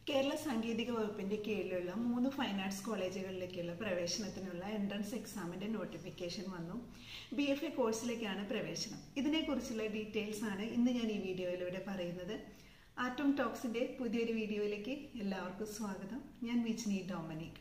കേരള സാങ്കേതിക വകുപ്പിന്റെ കീഴിലുള്ള മൂന്ന് ഫൈൻ ആർട്സ് കോളേജുകളിലേക്കുള്ള പ്രവേശനത്തിനുള്ള എൻട്രൻസ് എക്സാമിന്റെ നോട്ടിഫിക്കേഷൻ വന്നു ബി എഫ് എ കോഴ്സിലേക്കാണ് പ്രവേശനം ഇതിനെക്കുറിച്ചുള്ള ഡീറ്റെയിൽസ് ആണ് ഇന്ന് ഞാൻ ഈ വീഡിയോയിലൂടെ പറയുന്നത് ആറ്റം ടോക്സിന്റെ പുതിയൊരു വീഡിയോയിലേക്ക് എല്ലാവർക്കും സ്വാഗതം ഞാൻ വിജ്നി ഡൊമനിക്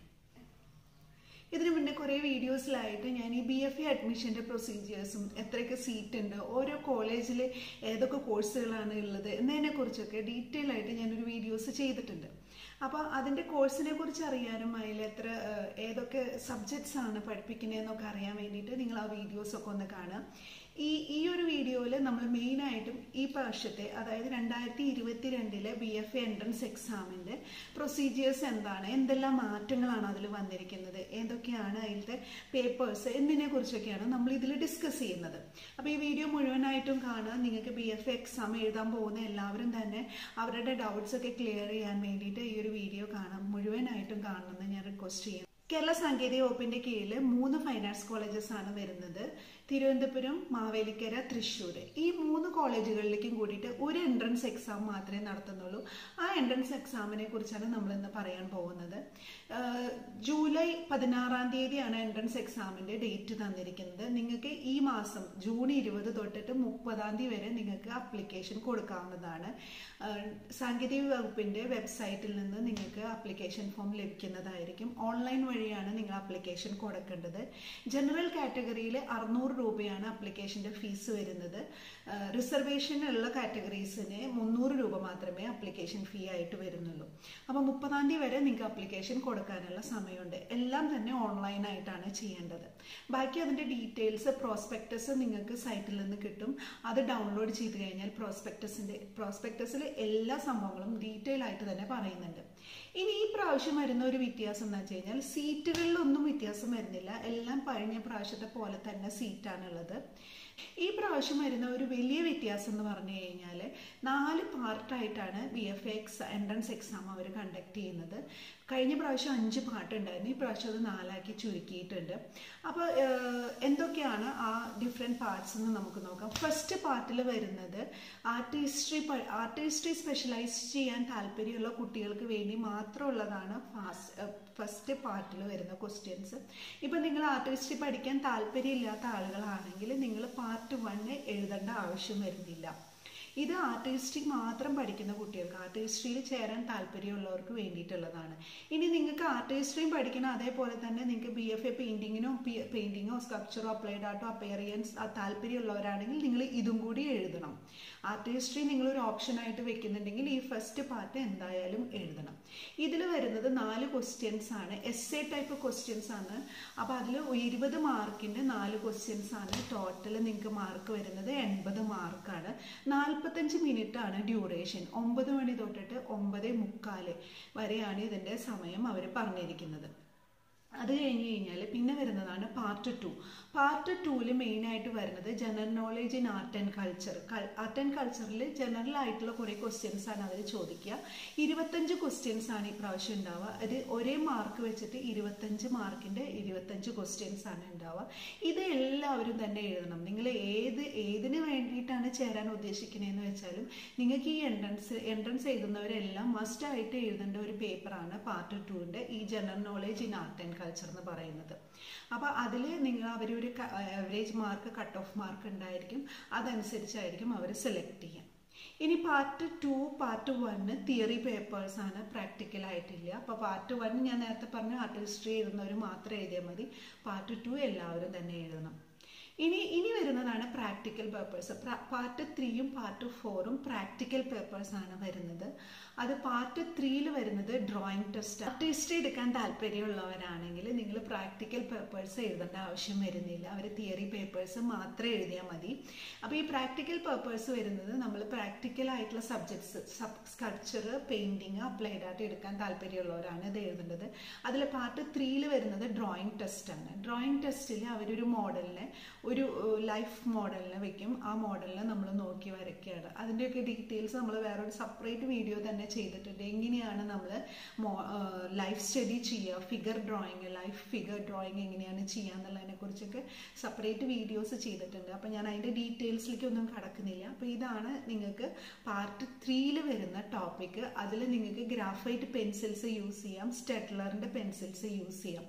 ഇതിനു മുന്നേ കുറേ വീഡിയോസിലായിട്ട് ഞാൻ ഈ ബി എഫ് എ അഡ്മിഷന്റെ പ്രൊസീജിയേഴ്സും എത്രയൊക്കെ സീറ്റ് ഉണ്ട് ഓരോ കോളേജിൽ ഏതൊക്കെ കോഴ്സുകളാണ് ഉള്ളത് എന്നതിനെ കുറിച്ചൊക്കെ ഡീറ്റെയിൽ ആയിട്ട് ഞാനൊരു വീഡിയോസ് ചെയ്തിട്ടുണ്ട് അപ്പോൾ അതിന്റെ കോഴ്സിനെ കുറിച്ച് അറിയാനും അതിൽ എത്ര ഏഹ്, ഏതൊക്കെ സബ്ജക്ട്സ് ആണ് പഠിപ്പിക്കുന്നതെന്നൊക്കെ അറിയാൻ വേണ്ടിയിട്ട് നിങ്ങൾ ആ വീഡിയോസ് ഒക്കെ ഒന്ന് കാണുക ഈ ഈ ഒരു വീഡിയോയിൽ നമ്മൾ മെയിനായിട്ടും ഈ പ്രാവശ്യത്തെ അതായത് രണ്ടായിരത്തി ഇരുപത്തി രണ്ടിലെ ബി എഫ് എ എൻട്രൻസ് എക്സാമിന്റെ പ്രൊസീജിയേഴ്സ് എന്താണ് എന്തെല്ലാം മാറ്റങ്ങളാണ് അതിൽ വന്നിരിക്കുന്നത് ഏതൊക്കെയാണ് അതിലത്തെ പേപ്പേഴ്സ് എന്നതിനെ കുറിച്ചൊക്കെയാണ് നമ്മൾ ഇതിൽ ഡിസ്കസ് ചെയ്യുന്നത് അപ്പോൾ ഈ വീഡിയോ മുഴുവനായിട്ടും കാണുക നിങ്ങൾക്ക് ബി എഫ് എ എക്സാം എഴുതാൻ പോകുന്ന എല്ലാവരും തന്നെ അവരുടെ ഡൗട്ട്സ് ഒക്കെ ക്ലിയർ ചെയ്യാൻ വേണ്ടിയിട്ട് ഈ ഒരു വീഡിയോ കാണാം മുഴുവനായിട്ടും കാണണമെന്ന് ഞാൻ റിക്വസ്റ്റ് ചെയ്യും കേരള സാങ്കേതിക വകുപ്പിന്റെ കീഴിൽ മൂന്ന് ഫൈൻ ആർട്സ് കോളേജസ് ആണ് വരുന്നത് തിരുവനന്തപുരം മാവേലിക്കര തൃശ്ശൂർ ഈ മൂന്ന് കോളേജുകളിലേക്കും കൂടിയിട്ട് ഒരു എൻട്രൻസ് എക്സാം മാത്രമേ നടത്തുന്നുള്ളൂ ആ എൻട്രൻസ് എക്സാമിനെ കുറിച്ചാണ് നമ്മൾ ഇന്ന് പറയാൻ പോകുന്നത് ആഹ് ജൂലൈ പതിനാറാം തീയതിയാണ് എൻട്രൻസ് എക്സാമിന്റെ ഡേറ്റ് തന്നിരിക്കുന്നത് നിങ്ങൾക്ക് ഈ മാസം ജൂൺ ഇരുപത് തൊട്ടിട്ട് മുപ്പതാം തീയതി വരെ നിങ്ങൾക്ക് അപ്ലിക്കേഷൻ കൊടുക്കാവുന്നതാണ് ആഹ് സാങ്കേതിക വകുപ്പിന്റെ വെബ്സൈറ്റിൽ നിന്ന് നിങ്ങൾക്ക് അപ്ലിക്കേഷൻ ഫോം ലഭിക്കുന്നതായിരിക്കും ഓൺലൈൻ വഴിയാണ് നിങ്ങൾ അപ്ലിക്കേഷൻ കൊടുക്കേണ്ടത് ജനറൽ കാറ്റഗറിയിൽ അറുന്നൂറ് രൂപയാണ് അപ്ലിക്കേഷന്റെ ഫീസ് വരുന്നത് റിസർവേഷൻ ഉള്ള കാറ്റഗറീസിന് മുന്നൂറ് രൂപ മാത്രമേ അപ്ലിക്കേഷൻ ഫീ ആയിട്ട് വരുന്നുള്ളൂ അപ്പോൾ മുപ്പതാം തീയതി വരെ നിങ്ങൾക്ക് അപ്ലിക്കേഷൻ കൊടുക്കാനുള്ള സമയമുണ്ട് എല്ലാം തന്നെ ഓൺലൈൻ ആയിട്ടാണ് ചെയ്യേണ്ടത് ബാക്കി അതിന്റെ ഡീറ്റെയിൽസ് പ്രോസ്പെക്ടസ് നിങ്ങൾക്ക് സൈറ്റിൽ നിന്ന് കിട്ടും അത് ഡൗൺലോഡ് ചെയ്ത് കഴിഞ്ഞാൽ പ്രോസ്പെക്ടസിന്റെ പ്രോസ്പെക്ടസിൽ എല്ലാ സംഭവങ്ങളും ഡീറ്റെയിൽ ആയിട്ട് തന്നെ പറയുന്നുണ്ട് ഇനി ഈ പ്രാവശ്യം വരുന്ന ഒരു വ്യത്യാസം എന്ന് വെച്ച് കഴിഞ്ഞാൽ സീറ്റുകളിലൊന്നും വ്യത്യാസം വരുന്നില്ല എല്ലാം കഴിഞ്ഞ പ്രാവശ്യത്തെ പോലെ തന്നെ സീറ്റാണുള്ളത് ഈ പ്രാവശ്യം വരുന്ന ഒരു വലിയ വ്യത്യാസം എന്ന് പറഞ്ഞു കഴിഞ്ഞാൽ നാല് പാർട്ടായിട്ടാണ് B F X entrance exam അവർ കണ്ടക്ട് ചെയ്യുന്നത് കഴിഞ്ഞ പ്രാവശ്യം അഞ്ച് പാട്ടുണ്ടായിരുന്നു ഈ പ്രാവശ്യം അത് നാലാക്കി ചുരുക്കിയിട്ടുണ്ട് അപ്പോൾ എന്തൊക്കെയാണ് ആ ഡിഫറെൻറ്റ് പാർട്സ് എന്ന് നമുക്ക് നോക്കാം ഫസ്റ്റ് പാർട്ടിൽ വരുന്നത് art history art history specialise ചെയ്യാൻ താല്പര്യമുള്ള കുട്ടികൾക്ക് വേണ്ടി മാത്രമുള്ളതാണ് ഫാസ്റ്റ് ഫസ്റ്റ് പാർട്ടിൽ വരുന്ന ക്വസ്റ്റ്യൻസ് ഇപ്പം നിങ്ങൾ ആർട്ട് ഹിസ്റ്ററി പഠിക്കാൻ താല്പര്യമില്ലാത്ത ആളുകളാണെങ്കിൽ നിങ്ങൾ പാർട്ട് വണ്ണ് എഴുതേണ്ട ആവശ്യം വരുന്നില്ല ഇത് ആർട്ട് ഹിസ്റ്ററി മാത്രം പഠിക്കുന്ന കുട്ടികൾക്ക് ആർട്ട് ഹിസ്റ്ററിയിൽ ചേരാൻ താല്പര്യമുള്ളവർക്ക് വേണ്ടിയിട്ടുള്ളതാണ് ഇനി നിങ്ങൾക്ക് ആർട്ട് ഹിസ്റ്ററിയും പഠിക്കണം അതേപോലെ തന്നെ നിങ്ങൾക്ക് ബി എഫ് എ പെയിന്റിങ്ങിനോ പെയിന്റിങ്ങോ സ്കൾപ്ചറോ അപ്ലൈഡ് ആർട്ടോ അപ്പയറിയൻസ് താല്പര്യമുള്ളവരാണെങ്കിൽ നിങ്ങൾ ഇതും കൂടി എഴുതണം ആർട്ട് ഹിസ്റ്ററി നിങ്ങൾ ഒരു ഓപ്ഷൻ ആയിട്ട് വെക്കുന്നുണ്ടെങ്കിൽ ഈ ഫസ്റ്റ് പാർട്ട് എന്തായാലും എഴുതണം ഇതിൽ വരുന്നത് നാല് ക്വസ്റ്റ്യൻസ് ആണ് എസ് എ ടൈപ്പ് ക്വസ്റ്റ്യൻസ് ആണ് അപ്പോൾ അതിൽ ഇരുപത് മാർക്കിന്റെ നാല് ക്വസ്റ്റ്യൻസ് ആണ് ടോട്ടൽ നിങ്ങൾക്ക് മാർക്ക് വരുന്നത് എൺപത് മാർക്കാണ് നാൽപ്പത്തഞ്ച് മിനിറ്റ് ആണ് ഡ്യൂറേഷൻ ഒമ്പത് മണി തൊട്ടിട്ട് ഒമ്പത് മുക്കാല് വരെയാണ് ഇതിന്റെ സമയം അവർ പറഞ്ഞിരിക്കുന്നത് അത് കഴിഞ്ഞ് കഴിഞ്ഞാൽ പിന്നെ വരുന്നതാണ് പാർട്ട് ടു പാർട്ട് ടൂവിൽ മെയിനായിട്ട് വരുന്നത് general knowledge in art and culture art and കൾച്ചറിൽ ജനറൽ ആയിട്ടുള്ള കുറേ ക്വസ്റ്റ്യൻസ് ആണ് അവർ ചോദിക്കുക ഇരുപത്തഞ്ച് ക്വസ്റ്റ്യൻസ് ആണ് ഈ പ്രാവശ്യം ഉണ്ടാവുക അത് ഒരേ മാർക്ക് വെച്ചിട്ട് ഇരുപത്തഞ്ച് മാർക്കിന്റെ ഇരുപത്തഞ്ച് ക്വസ്റ്റ്യൻസ് ആണ് ഉണ്ടാവുക ഇത് എല്ലാവരും തന്നെ എഴുതണം നിങ്ങൾ ഏത് ഏതിന് വേണ്ടിയിട്ടാണ് ചേരാൻ ഉദ്ദേശിക്കുന്നതെന്ന് വെച്ചാലും നിങ്ങൾക്ക് ഈ എൻട്രൻസ് എൻട്രൻസ് എഴുതുന്നവരെല്ലാം മസ്റ്റ് ആയിട്ട് എഴുതേണ്ട ഒരു പേപ്പറാണ് പാർട്ട് ടുവിന്റെ ഈ general knowledge in art and culture എന്ന് പറയുന്നത് അപ്പോൾ അതിൽ നിങ്ങൾ അവരൊരു average mark cut off mark ഉണ്ടായിരിക്കും അതനുസരിച്ചായിരിക്കും അവർ സെലക്ട് ചെയ്യുക ഇനി part two part one theory papers ആണ് പ്രാക്ടിക്കൽ ആയിട്ടില്ല അപ്പോൾ പാർട്ട് വൺ ഞാൻ നേരത്തെ പറഞ്ഞു ആർട്ട് ഹിസ്റ്ററി എഴുതുന്നവർ മാത്രം എഴുതിയാൽ മതി പാർട്ട് ടു എല്ലാവരും തന്നെ എഴുതണം ഇനി ഇനി വരുന്നതാണ് പ്രാക്ടിക്കൽ പേപ്പേഴ്സ് പാർട്ട് ത്രീയും പാർട്ട് ഫോറും പ്രാക്ടിക്കൽ പേപ്പേഴ്സ് ആണ് വരുന്നത് അത് പാർട്ട് ത്രീയിൽ വരുന്നത് ഡ്രോയിങ് ടെസ്റ്റ് ആർട്ട് ഹിസ്റ്ററി എടുക്കാൻ താല്പര്യമുള്ളവരാണെങ്കിൽ നിങ്ങൾ പ്രാക്ടിക്കൽ പേപ്പേഴ്സ് എഴുതേണ്ട ആവശ്യം വരുന്നില്ല അവർ തിയറി പേപ്പേഴ്സ് മാത്രം എഴുതിയാൽ മതി അപ്പോൾ ഈ പ്രാക്ടിക്കൽ പേപ്പേഴ്സ് വരുന്നത് നമ്മൾ പ്രാക്ടിക്കൽ ആയിട്ടുള്ള സബ്ജക്ട്സ് സ്കൾപ്ചർ പെയിന്റിങ് അപ്ലൈഡ് ആയിട്ട് എടുക്കാൻ താല്പര്യമുള്ളവരാണ് ഇത് എഴുതേണ്ടത് അതിൽ പാർട്ട് ത്രീയിൽ വരുന്നത് ഡ്രോയിങ് ടെസ്റ്റ് ആണ് ഡ്രോയിങ് ടെസ്റ്റിൽ അവരൊരു മോഡലിനെ ഒരു ലൈഫ് മോഡലിനെ വെക്കും ആ മോഡലിനെ നമ്മൾ നോക്കി വരയ്ക്കുകയാണ് അതിൻ്റെയൊക്കെ ഡീറ്റെയിൽസ് നമ്മൾ വേറൊരു സെപ്പറേറ്റ് വീഡിയോ തന്നെ ചെയ്തിട്ടുണ്ട് എങ്ങനെയാണ് നമ്മൾ ലൈഫ് സ്റ്റഡി ചെയ്യുക figure drawing life figure drawing എങ്ങനെയാണ് ചെയ്യുക എന്നുള്ളതിനെ കുറിച്ചൊക്കെ സെപ്പറേറ്റ് വീഡിയോസ് ചെയ്തിട്ടുണ്ട് അപ്പം ഞാൻ അതിൻ്റെ ഡീറ്റെയിൽസിലേക്ക് ഒന്നും കടക്കുന്നില്ല അപ്പോൾ ഇതാണ് നിങ്ങൾക്ക് പാർട്ട് ത്രീയിൽ വരുന്ന ടോപ്പിക്ക് അതിൽ നിങ്ങൾക്ക് ഗ്രാഫൈറ്റ് പെൻസിൽസ് യൂസ് ചെയ്യാം സ്റ്റെഡ്ലറിൻ്റെ പെൻസിൽസ് യൂസ് ചെയ്യാം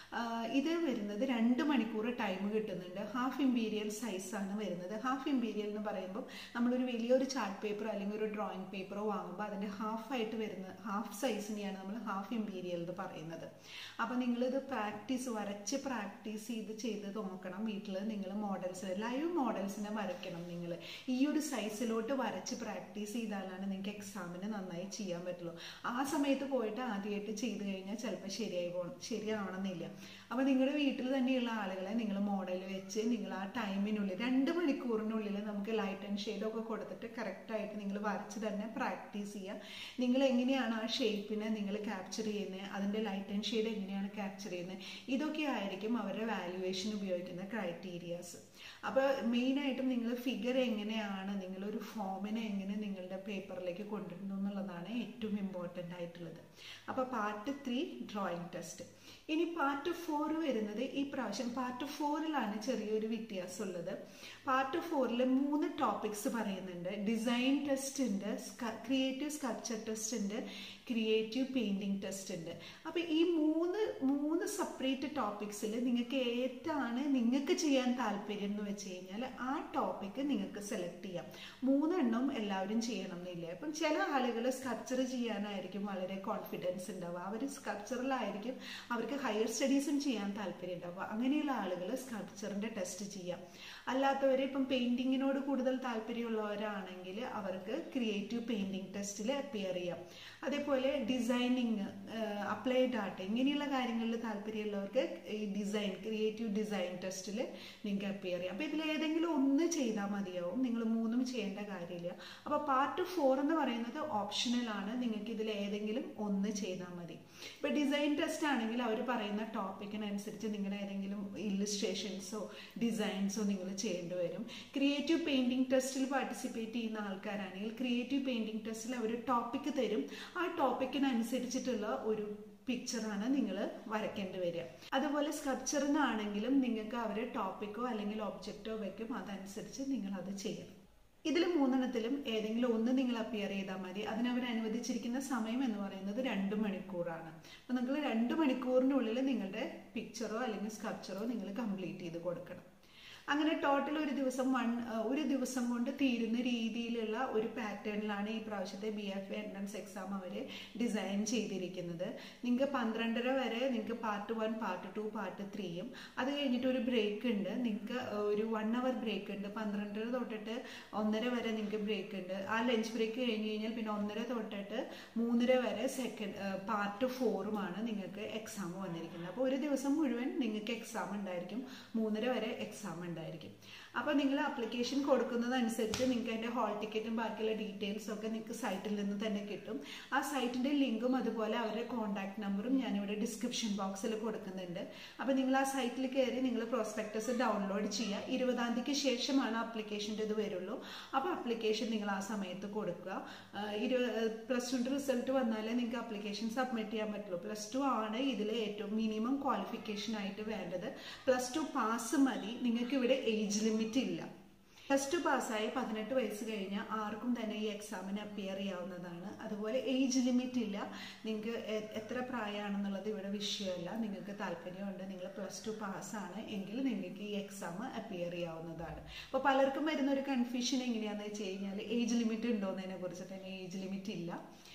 ഇത് വരുന്നത് രണ്ട് മണിക്കൂർ ടൈം കിട്ടുന്നുണ്ട് ഹാഫ് ഇമ്പീരിയൽ സൈസാണ് വരുന്നത് ഹാഫ് ഇമ്പീരിയൽ എന്ന് പറയുമ്പോൾ നമ്മളൊരു വലിയൊരു ചാർട്ട് പേപ്പർ അല്ലെങ്കിൽ ഒരു ഡ്രോയിങ് പേപ്പറോ വാങ്ങുമ്പോൾ അതിൻ്റെ ഹാഫ് ആയിട്ട് വരുന്ന ഹാഫ് സൈസിനെയാണ് നമ്മൾ ഹാഫ് ഇമ്പീരിയൽ എന്ന് പറയുന്നത് അപ്പോൾ നിങ്ങളിത് പ്രാക്ടീസ് വരച്ച് പ്രാക്ടീസ് ചെയ്ത് ചെയ്ത് നോക്കണം വീട്ടിൽ നിങ്ങൾ മോഡൽസ് ലൈവ് മോഡൽസിനെ വരയ്ക്കണം നിങ്ങൾ ഈ ഒരു സൈസിലോട്ട് വരച്ച് പ്രാക്ടീസ് ചെയ്താലാണ് നിങ്ങൾക്ക് എക്സാമിന് നന്നായി ചെയ്യാൻ പറ്റുള്ളൂ ആ സമയത്ത് പോയിട്ട് ആദ്യമായിട്ട് ചെയ്ത് കഴിഞ്ഞാൽ ചിലപ്പോൾ ശരിയായി പോകണം ശരിയാവണമെന്നില്ല അപ്പോൾ നിങ്ങളുടെ വീട്ടിൽ തന്നെയുള്ള ആളുകളെ നിങ്ങൾ മോഡൽ വെച്ച് നിങ്ങൾ ആ ടൈമിനുള്ളിൽ രണ്ട് മണിക്കൂറിനുള്ളിൽ നമുക്ക് ലൈറ്റ് ആൻഡ് ഷെയ്ഡൊക്കെ കൊടുത്തിട്ട് കറക്റ്റായിട്ട് നിങ്ങൾ വരച്ച് തന്നെ പ്രാക്ടീസ് ചെയ്യുക നിങ്ങൾ എങ്ങനെയാണ് ആ ഷേപ്പിനെ നിങ്ങൾ ക്യാപ്ചർ ചെയ്യുന്നത് അതിൻ്റെ ലൈറ്റ് ആൻഡ് ഷെയ്ഡ് എങ്ങനെയാണ് ക്യാപ്ചർ ചെയ്യുന്നത് ഇതൊക്കെ ആയിരിക്കും അവരുടെ വാല്യുവേഷൻ ഉപയോഗിക്കുന്ന ക്രൈറ്റീരിയാസ് അപ്പോൾ മെയിനായിട്ടും നിങ്ങൾ ഫിഗർ എങ്ങനെയാണ് നിങ്ങളൊരു ഫോമിനെ എങ്ങനെ നിങ്ങളുടെ പേപ്പറിലേക്ക് കൊണ്ടുവരുന്നു എന്നുള്ളതാണ് ഏറ്റവും ഇമ്പോർട്ടൻ്റ് ആയിട്ടുള്ളത് അപ്പോൾ പാർട്ട് ത്രീ ഡ്രോയിങ് ടെസ്റ്റ് ഇനി പാർട്ട് ഫോർ വരുന്നത് ഈ പ്രാവശ്യം പാർട്ട് ഫോറിലാണ് ചെറിയൊരു വ്യത്യാസമുള്ളത് പാർട്ട് ഫോറിൽ മൂന്ന് ടോപ്പിക്സ് പറയുന്നുണ്ട് ഡിസൈൻ ടെസ്റ്റ് ഉണ്ട് ക്രിയേറ്റീവ് സ്കൾപ്ചർ ടെസ്റ്റ് ഉണ്ട് ക്രിയേറ്റീവ് പെയിൻറ്റിങ് ടെസ്റ്റ് ഉണ്ട് അപ്പോൾ ഈ മൂന്ന് മൂന്ന് സെപ്പറേറ്റ് ടോപ്പിക്സിൽ നിങ്ങൾക്ക് ഏതാണ് നിങ്ങൾക്ക് ചെയ്യാൻ താല്പര്യം എന്ന് വെച്ച് കഴിഞ്ഞാൽ ആ ടോപ്പിക്ക് നിങ്ങൾക്ക് സെലക്ട് ചെയ്യാം മൂന്നെണ്ണം എല്ലാവരും ചെയ്യണം എന്നില്ല അപ്പം ചില ആളുകൾ സ്കൾപ്ചർ ചെയ്യാനായിരിക്കും വളരെ കോൺഫിഡൻസ് ഉണ്ടാവുക അവർ സ്കൾപ്ചറിലായിരിക്കും അവർക്ക് ഹയർ സ്റ്റഡീസും ചെയ്യാൻ താല്പര്യം ഉണ്ടാവുക അങ്ങനെയുള്ള ആളുകൾ സ്കൾപ്ചറിൻ്റെ ടെസ്റ്റ് ചെയ്യാം അല്ലാത്തവർ ഇപ്പം പെയിൻറ്റിങ്ങിനോട് കൂടുതൽ താല്പര്യമുള്ളവരാണെങ്കിൽ അവർക്ക് ക്രിയേറ്റീവ് പെയിൻറ്റിങ് ടെസ്റ്റിൽ അപ്പിയർ ചെയ്യാം അതേപോലെ ഡിസൈനിങ് അപ്ലൈഡ് ആർട്ട് ഇങ്ങനെയുള്ള കാര്യങ്ങളിൽ താല്പര്യമുള്ളവർക്ക് ഈ ഡിസൈൻ ക്രിയേറ്റീവ് ഡിസൈൻ ടെസ്റ്റിൽ നിങ്ങൾക്ക് അപ്പിയർ ചെയ്യാം അപ്പോൾ ഇതിൽ ഏതെങ്കിലും ഒന്ന് ചെയ്താൽ മതിയാവും നിങ്ങൾ മൂന്നും ചെയ്യേണ്ട കാര്യമില്ല അപ്പോൾ പാർട്ട് ഫോർ എന്ന് പറയുന്നത് ഓപ്ഷണൽ ആണ് നിങ്ങൾക്ക് ഇതിൽ ഏതെങ്കിലും ഒന്ന് ചെയ്താൽ മതി ഇപ്പോൾ ഡിസൈൻ ടെസ്റ്റ് ആണെങ്കിൽ അവർ പറയുന്ന ടോപ്പിക്കിനനുസരിച്ച് നിങ്ങൾ ഏതെങ്കിലും ഇല്ലുസ്ട്രേഷൻസോ ഡിസൈൻസോ നിങ്ങൾ ചെയ്യേണ്ടി വരും ക്രിയേറ്റീവ് പെയിൻറ്റിംഗ് ടെസ്റ്റിൽ പാർട്ടിസിപ്പേറ്റ് ചെയ്യുന്ന ആൾക്കാരാണെങ്കിൽ ക്രിയേറ്റീവ് പെയിൻറ്റിംഗ് ടെസ്റ്റിൽ അവർ ടോപ്പിക്ക് തരും ആ ടോപ്പിക്കിനനുസരിച്ചിട്ടുള്ള ഒരു പിക്ചറാണ് നിങ്ങൾ വരയ്ക്കേണ്ടി വരിക അതുപോലെ സ്കൾപ്ചറിനാണെങ്കിലും നിങ്ങൾക്ക് അവർ ടോപ്പിക്കോ അല്ലെങ്കിൽ ഒബ്ജക്റ്റോ വെക്കും അതനുസരിച്ച് നിങ്ങൾ അത് ചെയ്യണം ഇതിൽ മൂന്നെണ്ണത്തിലും ഏതെങ്കിലും ഒന്ന് നിങ്ങൾ അപ്പിയർ ചെയ്താൽ മതി അതിനവർ അനുവദിച്ചിരിക്കുന്ന സമയം എന്ന് പറയുന്നത് രണ്ട് മണിക്കൂറാണ് അപ്പോൾ നിങ്ങൾ രണ്ട് മണിക്കൂറിനുള്ളിൽ നിങ്ങളുടെ പിക്ചറോ അല്ലെങ്കിൽ സ്കൾപ്ചറോ നിങ്ങൾ കംപ്ലീറ്റ് ചെയ്ത് കൊടുക്കണം അങ്ങനെ ടോട്ടൽ ഒരു ദിവസം വൺ ഒരു ദിവസം കൊണ്ട് തീരുന്ന രീതിയിലുള്ള ഒരു പാറ്റേണിലാണ് ഈ പ്രാവശ്യത്തെ ബി എഫ് എൻട്രൻസ് എക്സാം അവർ ഡിസൈൻ ചെയ്തിരിക്കുന്നത് നിങ്ങൾക്ക് പന്ത്രണ്ടര വരെ നിങ്ങൾക്ക് part one part two part ത്രീയും അത് കഴിഞ്ഞിട്ട് ഒരു ബ്രേക്ക് ഉണ്ട് നിങ്ങൾക്ക് ഒരു വൺ അവർ ബ്രേക്ക് ഉണ്ട് പന്ത്രണ്ടര തൊട്ടിട്ട് ഒന്നര വരെ നിങ്ങൾക്ക് ബ്രേക്ക് ഉണ്ട് ആ ലഞ്ച് ബ്രേക്ക് കഴിഞ്ഞ് കഴിഞ്ഞാൽ പിന്നെ ഒന്നര തൊട്ടിട്ട് മൂന്നര വരെ സെക്കൻഡ് പാർട്ട് ഫോറുമാണ് നിങ്ങൾക്ക് എക്സാം വന്നിരിക്കുന്നത് അപ്പോൾ ഒരു ദിവസം മുഴുവൻ നിങ്ങൾക്ക് എക്സാം ഉണ്ടായിരിക്കും മൂന്നര വരെ എക്സാം ഉണ്ടായിരിക്കും അപ്പോൾ നിങ്ങൾ ആപ്ലിക്കേഷൻ കൊടുക്കുന്നതനുസരിച്ച് നിങ്ങൾക്ക് അതിൻ്റെ ഹാൾ ടിക്കറ്റും ബാക്കിയുള്ള ഡീറ്റെയിൽസും ഒക്കെ നിങ്ങൾക്ക് സൈറ്റിൽ നിന്ന് തന്നെ കിട്ടും ആ സൈറ്റിൻ്റെ ലിങ്കും അതുപോലെ അവരുടെ കോൺടാക്ട് നമ്പറും ഞാനിവിടെ ഡിസ്ക്രിപ്ഷൻ ബോക്സിൽ കൊടുക്കുന്നുണ്ട് അപ്പോൾ നിങ്ങൾ ആ സൈറ്റിൽ കയറി നിങ്ങൾ പ്രോസ്പെക്ടസ് ഡൗൺലോഡ് ചെയ്യുക ഇരുപതാം തീയതിക്ക് ശേഷമാണ് ആപ്ലിക്കേഷൻ്റെ ഇത് വരുള്ളൂ അപ്പോൾ ആപ്ലിക്കേഷൻ നിങ്ങൾ ആ സമയത്ത് കൊടുക്കുക ഇരു പ്ലസ് ടുൻ്റെ റിസൾട്ട് വന്നാലേ നിങ്ങൾക്ക് ആപ്ലിക്കേഷൻ സബ്മിറ്റ് ചെയ്യാൻ പറ്റുള്ളൂ പ്ലസ് ടു ആണ് ഇതിൽ ഏറ്റവും മിനിമം ക്വാളിഫിക്കേഷൻ ആയിട്ട് വേണ്ടത് പ്ലസ് ടു പാസ് മതി നിങ്ങൾക്ക് ഇവിടെ ഏജ് ലിമിറ്റ് ഇല്ല പ്ലസ് ടു പാസ്സായി പതിനെട്ട് വയസ്സ് കഴിഞ്ഞാൽ ആർക്കും തന്നെ ഈ എക്സാമിന് അപ്പിയർ ചെയ്യാവുന്നതാണ് അതുപോലെ ഏജ് ലിമിറ്റ് ഇല്ല നിങ്ങൾക്ക് എത്ര പ്രായമാണെന്നുള്ളത് ഇവിടെ വിഷയമല്ല നിങ്ങൾക്ക് താല്പര്യമുണ്ട് നിങ്ങൾ പ്ലസ് ടു പാസ്സാണ് എങ്കിൽ നിങ്ങൾക്ക് ഈ എക്സാം അപ്പിയർ ചെയ്യാവുന്നതാണ് അപ്പോൾ പലർക്കും വരുന്ന ഒരു കൺഫ്യൂഷൻ എങ്ങനെയാണെന്ന് വെച്ച് കഴിഞ്ഞാൽ ഏജ് ലിമിറ്റ് ഉണ്ടോ എന്നതിനെ കുറിച്ച് തന്നെ ഏജ് ലിമിറ്റ് ഇല്ല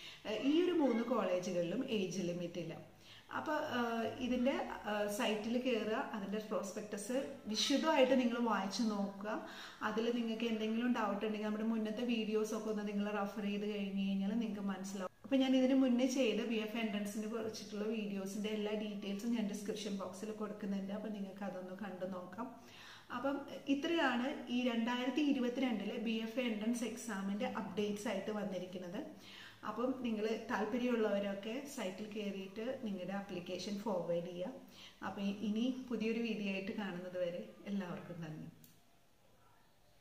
ഈ ഒരു മൂന്ന് കോളേജുകളിലും ഏജ് ലിമിറ്റ് ഇല്ല അപ്പോൾ ഇതിൻ്റെ സൈറ്റിൽ കയറുക അതിൻ്റെ പ്രോസ്പെക്ടസ് വിശദമായിട്ട് നിങ്ങൾ വായിച്ചു നോക്കുക അതിൽ നിങ്ങൾക്ക് എന്തെങ്കിലും ഡൗട്ട് ഉണ്ടെങ്കിൽ നമ്മുടെ മുന്നത്തെ വീഡിയോസൊക്കെ ഒന്ന് നിങ്ങൾ റെഫർ ചെയ്ത് കഴിഞ്ഞ് കഴിഞ്ഞാൽ നിങ്ങൾക്ക് മനസ്സിലാവും അപ്പോൾ ഞാൻ ഇതിന് മുന്നേ ചെയ്ത ബി എഫ് എൻട്രൻസിനെ കുറിച്ചിട്ടുള്ള വീഡിയോസിൻ്റെ എല്ലാ ഡീറ്റെയിൽസും ഞാൻ ഡിസ്ക്രിപ്ഷൻ ബോക്സിൽ കൊടുക്കുന്നുണ്ട് അപ്പോൾ നിങ്ങൾക്ക് അതൊന്ന് കണ്ടു നോക്കാം അപ്പം ഇത്രയാണ് ഈ രണ്ടായിരത്തി ഇരുപത്തിരണ്ടിലെ ബി എഫ് എൻട്രൻസ് എക്സാമിൻ്റെ അപ്ഡേറ്റ്സ് ആയിട്ട് വന്നിരിക്കുന്നത് അപ്പം നിങ്ങൾ താല്പര്യമുള്ളവരൊക്കെ സൈറ്റിൽ കയറിയിട്ട് നിങ്ങളുടെ ആപ്ലിക്കേഷൻ ഫോർവേഡ് ചെയ്യുക അപ്പം ഇനി പുതിയൊരു വീഡിയോ ആയിട്ട് കാണുന്നത് വരെ എല്ലാവർക്കും നന്ദി